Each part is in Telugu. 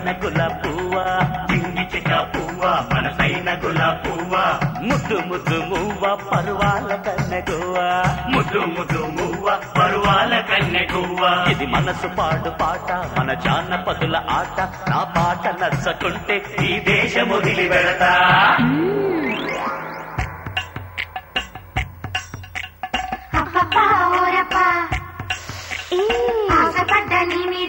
మనసైన గులాబ్ పువ్వా చింగి చిక్క పువ్వ మనసైన గులాబ్ పువ్వ ముద్దు ముద్దు మువ్వ పరువాల కన్నెగువా ముద్దు ముద్దు మువ్వ పరువాల కన్నె గువ్వ ఇది మనసు పాడు పాట మన జానపదుల ఆట నా పాట నచ్చకుంటే ఈ దేశం వదిలి వెళతా అబ్బబ్బా ఓరబ్బా ఆశపడ్డ నీ మీద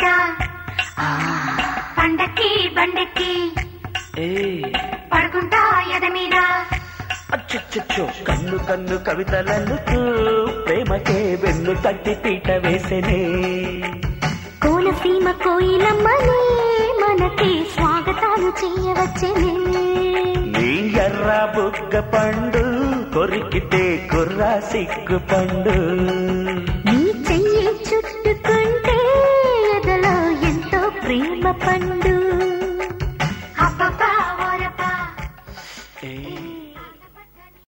పండక్కి బండెక్కి పడుకుంటా ఎద మీద అచ్చచ్చచ్చో కన్ను కన్ను కవితలన్నుతూ ప్రేమకే వెన్ను తట్టి పీట వేసెనే కోనసీమ కోయిలమ్మని మనకి స్వాగతాలు చేయవచ్చనే నీ ఎర్ర బుగ్గ పండు కొరికితే కుర్రా సిగ్గు పండు నీ చెయ్యి చుట్టుకుంటే ఎదలో ఎంతో ప్రేమ పండు